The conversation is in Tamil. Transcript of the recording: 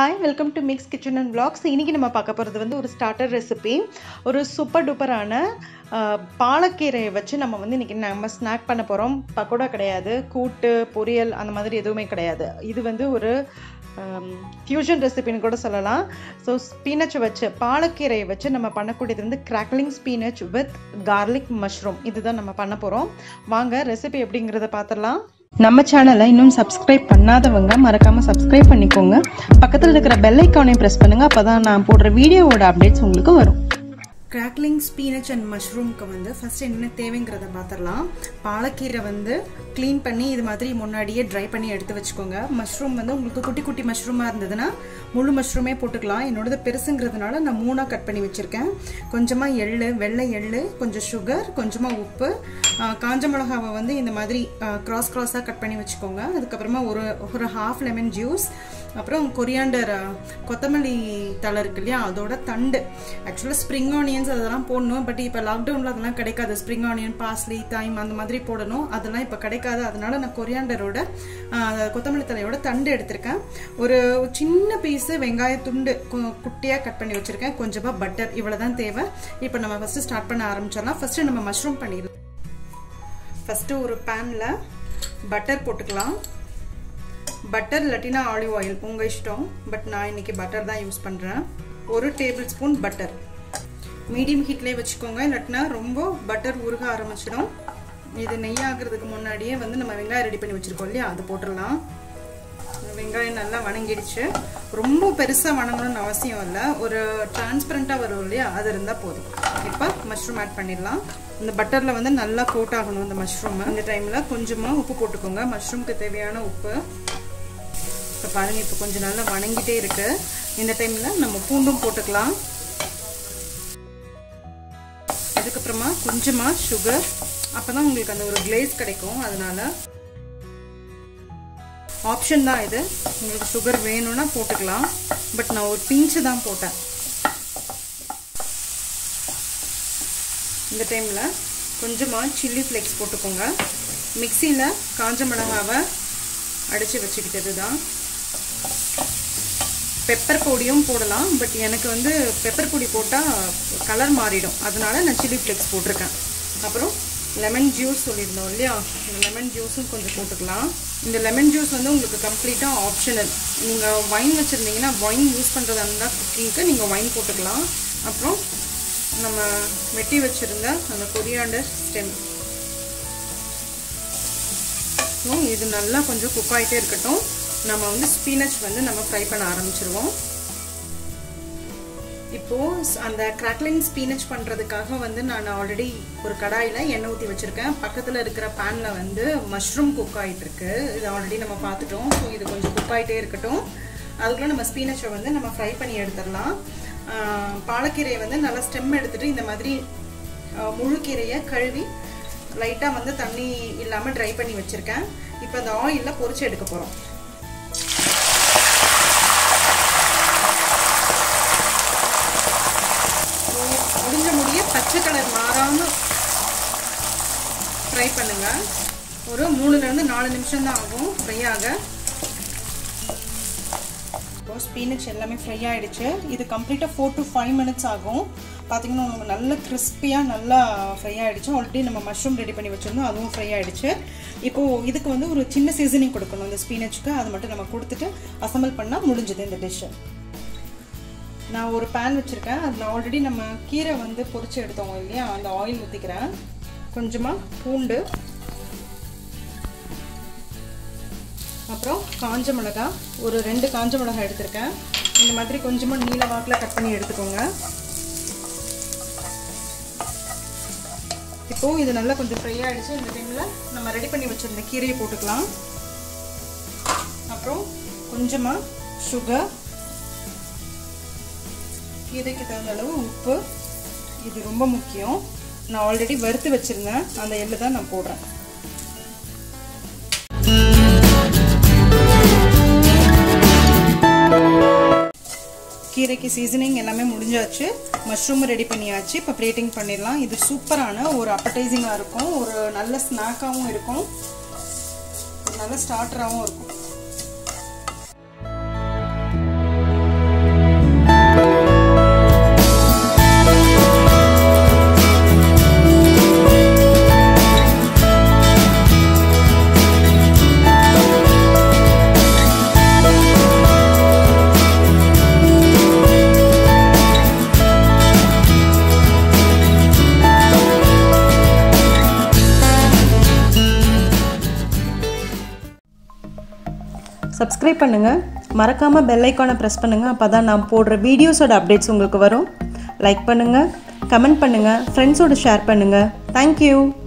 hi welcome to mix kitchen and blogs இன்றைக்கி நம்ம பார்க்க போகிறது வந்து ஒரு ஸ்டார்டர் ரெசிபி ஒரு சூப்பர் டூப்பரான பாலக்கீரையை வச்சு நம்ம வந்து இன்றைக்கி நம்ம ஸ்நாக் பண்ண போகிறோம் பக்கோடா கிடையாது கூட்டு பொரியல் அந்த மாதிரி எதுவுமே கிடையாது இது வந்து ஒரு ஃப்யூஷன் ரெசிபின்னு கூட சொல்லலாம் ஸோ ஸ்பீனச்சை வச்சு பாலக்கீரையை வச்சு நம்ம பண்ணக்கூடியது வந்து crackling spinach with garlic mushroom இதுதான் நம்ம பண்ண போகிறோம் வாங்க ரெசிபி எப்படிங்கிறத பார்த்துடலாம் நம்ம சேனலை இன்னும் சப்ஸ்கிரைப் பண்ணாதவங்க மறக்காமல் சப்ஸ்கிரைப் பண்ணிக்கோங்க பக்கத்தில் இருக்கிற பெல் ஐக்கானையும் ப்ரெஸ் பண்ணுங்கள் அப்போ தான் நான் போடுற வீடியோவோட அப்டேட்ஸ் உங்களுக்கு வரும் கிராக்லிங் ஸ்பீனச் அண்ட் மஷ்ரூம்க்கு வந்து ஃபஸ்ட் என்ன தேவைங்கிறத பார்த்துடலாம் பாலக்கீரை வந்து க்ளீன் பண்ணி இது மாதிரி முன்னாடியே ட்ரை பண்ணி எடுத்து வச்சுக்கோங்க மஷ்ரூம் வந்து உங்களுக்கு குட்டி குட்டி மஷ்ரூமாக இருந்ததுன்னா முழு மஷ்ரூமே போட்டுக்கலாம் என்னோடது பெருசுங்கிறதுனால நான் மூணாக கட் பண்ணி வச்சுருக்கேன் கொஞ்சமாக எள்ளு வெள்ளை எள்ளு கொஞ்சம் சுகர் கொஞ்சமாக உப்பு காஞ்ச மிளகாவை வந்து இந்த மாதிரி க்ராஸ் க்ராஸாக கட் பண்ணி வச்சுக்கோங்க அதுக்கப்புறமா ஒரு ஒரு ஹாஃப் லெமன் ஜூஸ் அப்புறம் கொரியாண்டர் கொத்தமல்லி தலை இருக்கு இல்லையா அதோட தண்டு ஆக்சுவலாக ஸ்ப்ரிங் ஆனியன்ஸ் அதெல்லாம் போடணும் பட் இப்போ லாக்டவுனில் அதெல்லாம் கிடைக்காது ஸ்ப்ரிங் ஆனியன் பாஸ்லி தைம் அந்த மாதிரி போடணும் அதெல்லாம் இப்போ கிடைக்காது அதனால நான் கொரியாண்டரோட கொத்தமல்லி தலையோட தண்டு எடுத்திருக்கேன் ஒரு சின்ன பீஸு வெங்காய துண்டு குட்டியாக கட் பண்ணி வச்சுருக்கேன் கொஞ்சமாக பட்டர் இவ்வளோ தான் தேவை இப்போ நம்ம ஃபஸ்ட்டு ஸ்டார்ட் பண்ண ஆரம்பிச்சிடலாம் ஃபஸ்ட்டு நம்ம மஷ்ரூம் பண்ணிடலாம் ஃபஸ்ட்டு ஒரு பேனில் பட்டர் போட்டுக்கலாம் பட்டர் இல்லாட்டினா ஆலிவ் ஆயில் உங்கள் இஷ்டம் பட் நான் இன்னைக்கு பட்டர் தான் யூஸ் பண்ணுறேன் ஒரு டேபிள் ஸ்பூன் பட்டர் மீடியம் ஹீட்லேயே வச்சுக்கோங்க இல்லாட்டினா ரொம்ப பட்டர் உருக ஆரம்பிச்சிடும் இது நெய் ஆகிறதுக்கு முன்னாடியே வந்து நம்ம வெங்காயம் ரெடி பண்ணி வச்சுருக்கோம் இல்லையா அது போட்டுடலாம் வெங்காயம் நல்லா வணங்கிடுச்சு ரொம்ப பெருசாக வணங்கணும்னு அவசியம் இல்லை ஒரு டிரான்ஸ்பரண்ட்டாக வரும் இல்லையா அது இருந்தால் போதும் இப்போ மஷ்ரூம் ஆட் பண்ணிடலாம் இந்த பட்டரில் வந்து நல்லா கோட் ஆகணும் இந்த மஷ்ரூம் இந்த டைமில் கொஞ்சமாக உப்பு போட்டுக்கோங்க மஷ்ரூம்க்கு தேவையான உப்பு இப்போ பாருங்கள் இப்போ கொஞ்சம் நல்லா வணங்கிட்டே இருக்கு இந்த டைமில் நம்ம பூண்டும் போட்டுக்கலாம் அதுக்கப்புறமா கொஞ்சமாக சுகர் அப்போ தான் உங்களுக்கு அந்த ஒரு கிளேஸ் கிடைக்கும் அதனால ஆப்ஷன் தான் இது உங்களுக்கு சுகர் வேணும்னா போட்டுக்கலாம் பட் நான் ஒரு பிஞ்சு தான் போட்டேன் இந்த டைமில் கொஞ்சமாக சில்லி ஃப்ளேக்ஸ் போட்டுக்கோங்க மிக்சியில் காஞ்ச மிளகாவை அடித்து வச்சுக்கிட்டது தான் பெப்பர் பொடியும் போடலாம் பட் எனக்கு வந்து பெப்பர் பொடி போட்டால் கலர் மாறிடும் அதனால நான் சில்லி ஃப்ளேக்ஸ் போட்டிருக்கேன் அப்புறம் லெமன் ஜூஸ் சொல்லியிருந்தோம் இல்லையா இந்த லெமன் ஜூஸும் கொஞ்சம் போட்டுக்கலாம் இந்த லெமன் ஜூஸ் வந்து உங்களுக்கு கம்ப்ளீட்டாக ஆப்ஷனல் நீங்கள் ஒயின் வச்சுருந்தீங்கன்னா ஒயின் யூஸ் பண்ணுறதா இருந்தால் குக்கிங்க்கு நீங்கள் ஒயின் போட்டுக்கலாம் அப்புறம் நம்ம வெட்டி வச்சுருந்த அந்த கொரியாண்டர் ஸ்டெம் இது நல்லா கொஞ்சம் குக் ஆகிட்டே இருக்கட்டும் நம்ம வந்து ஸ்பீனச் வந்து நம்ம ஃப்ரை பண்ண ஆரம்பிச்சிருவோம் இப்போ அந்த கிராக்லிங் ஸ்பீனச் பண்ணுறதுக்காக வந்து நான் ஆல்ரெடி ஒரு கடாயில் எண்ணெய் ஊற்றி வச்சுருக்கேன் பக்கத்தில் இருக்கிற பேனில் வந்து மஷ்ரூம் குக் ஆகிட்டு இருக்கு இது ஆல்ரெடி நம்ம பார்த்துட்டோம் ஸோ இது கொஞ்சம் குக் ஆகிட்டே இருக்கட்டும் அதுக்குள்ளே நம்ம ஸ்பீனச்சை வந்து நம்ம ஃப்ரை பண்ணி எடுத்துடலாம் பாலக்கீரையை வந்து நல்லா ஸ்டெம் எடுத்துகிட்டு இந்த மாதிரி முழு கீரையை கழுவி லைட்டாக வந்து தண்ணி இல்லாமல் ட்ரை பண்ணி வச்சுருக்கேன் இப்போ அந்த ஆயிலில் பொரிச்சு எடுக்க போகிறோம் முடிஞ்ச முடிய பச்சை கலர் மாறாமல் ஃப்ரை பண்ணுங்க ஒரு மூணுலேருந்து நாலு நிமிஷம் தான் ஆகும் ஃப்ரை ஆக இப்போ ஸ்பீனச் எல்லாமே ஃப்ரை ஆகிடுச்சு இது கம்ப்ளீட்டாக ஃபோர் டு ஃபைவ் மினிட்ஸ் ஆகும் பார்த்தீங்கன்னா உங்களுக்கு நல்ல கிறிஸ்பியாக நல்லா ஃப்ரை ஆகிடுச்சு ஆல்ரெடி நம்ம மஷ்ரூம் ரெடி பண்ணி வச்சுருந்தோம் அதுவும் ஃப்ரை ஆகிடுச்சு இப்போது இதுக்கு வந்து ஒரு சின்ன சீசனிங் கொடுக்கணும் இந்த ஸ்பீனச்சுக்கு அது மட்டும் நம்ம கொடுத்துட்டு அசம்பிள் பண்ணால் முடிஞ்சது இந்த டிஷ்ஷு நான் ஒரு பேன் வச்சுருக்கேன் அதில் ஆல்ரெடி நம்ம கீரை வந்து பொரிச்சு எடுத்தோம் இல்லையா அந்த ஆயில் ஊற்றிக்கிறேன் கொஞ்சமாக பூண்டு அப்புறம் காஞ்ச மிளகா ஒரு ரெண்டு காஞ்ச மிளகாய் எடுத்திருக்கேன் இந்த மாதிரி கொஞ்சமாக நீல வாக்கில் கட் பண்ணி எடுத்துக்கோங்க இப்போது இது நல்லா கொஞ்சம் ஃப்ரை ஆகிடுச்சு இந்த டைமில் நம்ம ரெடி பண்ணி வச்சுருந்த கீரையை போட்டுக்கலாம் அப்புறம் கொஞ்சமாக சுகர் கீரைக்கு தகுந்த அளவு உப்பு இது ரொம்ப முக்கியம் நான் ஆல்ரெடி வறுத்து வச்சுருந்தேன் அந்த எள்ளு தான் நான் போடுறேன் கீரைக்கு சீசனிங் எல்லாமே முடிஞ்சாச்சு மஷ்ரூம் ரெடி பண்ணியாச்சு இப்போ பிளேட்டிங் பண்ணிடலாம் இது சூப்பரான ஒரு அப்படைசிங்காக இருக்கும் ஒரு நல்ல ஸ்நாக்காகவும் இருக்கும் நல்ல ஸ்டார்டராகவும் இருக்கும் சப்ஸ்கிரைப் பண்ணுங்கள் மறக்காமல் பெல் ஐக்கானை ப்ரெஸ் பண்ணுங்கள் அப்போ தான் நான் போடுற வீடியோஸோட அப்டேட்ஸ் உங்களுக்கு வரும் லைக் பண்ணுங்கள் கமெண்ட் பண்ணுங்கள் ஃப்ரெண்ட்ஸோட ஷேர் பண்ணுங்கள் தேங்க்யூ